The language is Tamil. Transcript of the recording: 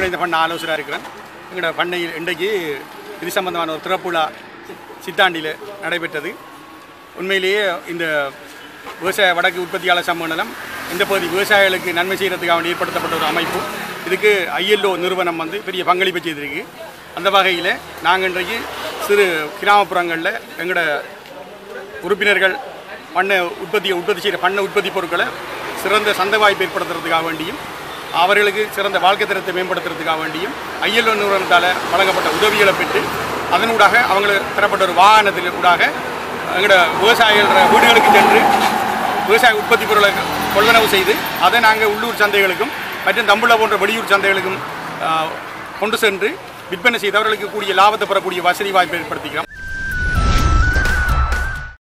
ஒருங்கிணைந்த பண்ண ஆலோசகராக இருக்கிறேன் எங்களோட பண்ணையில் இன்றைக்கு இது சம்பந்தமான ஒரு திறப்புலா சித்தாண்டியில் நடைபெற்றது உண்மையிலேயே இந்த விவசாய வடக்கு உற்பத்தியாளர் சம்மேளனம் இந்த பகுதி விவசாயிகளுக்கு நன்மை செய்கிறதுக்காக வேண்டி ஏற்படுத்தப்பட்ட ஒரு அமைப்பு இதுக்கு ஐஎல்ஓ நிறுவனம் வந்து பெரிய பங்களிப்பு செய்திருக்கு அந்த வகையில் நாங்கள் இன்றைக்கு சிறு கிராமப்புறங்களில் எங்களோட உறுப்பினர்கள் பண்ணை உற்பத்தியை உற்பத்தி செய்கிற பண்ணை உற்பத்தி பொருட்களை சிறந்த சந்தை வாய்ப்பு ஏற்படுத்துறதுக்காக வேண்டியும் அவர்களுக்கு சிறந்த வாழ்க்கை தரத்தை மேம்படுத்துறதுக்காக வேண்டியும் ஐஎல்ஓ நிறுவனத்தால் வழங்கப்பட்ட உதவிகளை பெற்று அதனூடாக அவங்களுக்கு தரப்பட்ட ஒரு வாகனத்தில் ஊடாக எங்களோட விவசாயிகள வீடுகளுக்கு சென்று விவசாய உற்பத்தி பொருளை கொள்ளளவு செய்து அதை நாங்கள் உள்ளூர் சந்தைகளுக்கும் மற்றும் தம்புள்ள போன்ற வெளியூர் சந்தைகளுக்கும் ஆ, கொண்டு சென்று விற்பனை செய்து அவர்களுக்கு கூடிய லாபத்தை பெறக்கூடிய வசதி வாய்ப்பை ஏற்படுத்திக்கிறோம்